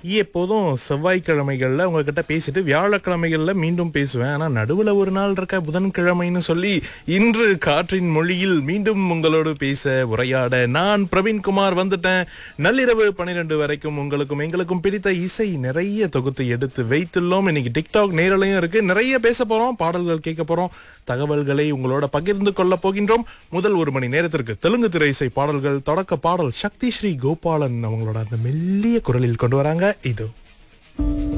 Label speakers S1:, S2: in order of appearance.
S1: எப்போதும் செவ்வாய்க்கிழமைகள்ல உங்ககிட்ட பேசிட்டு வியாழக்கிழமைகள்ல மீண்டும் பேசுவேன் ஆனா நடுவுல ஒரு நாள் இருக்க புதன்கிழமைன்னு சொல்லி இன்று காற்றின் மொழியில் மீண்டும் உங்களோடு பேச உரையாட நான் பிரவீன்குமார் வந்துட்டேன் நள்ளிரவு பன்னிரண்டு வரைக்கும் உங்களுக்கும் எங்களுக்கும் பிடித்த இசை நிறைய தொகுத்து எடுத்து வைத்துள்ளோம் இன்னைக்கு டிக்டாக் நேரலையும் இருக்கு நிறைய பேச போறோம் பாடல்கள் கேட்க போறோம் தகவல்களை உங்களோட பகிர்ந்து கொள்ள போகின்றோம் முதல் ஒரு மணி நேரத்திற்கு தெலுங்கு திரை இசை பாடல்கள் தொடக்க பாடல் சக்தி ஸ்ரீ கோபாலன் அவங்களோட அந்த மெல்லிய குரலில் கொண்டு வராங்க இது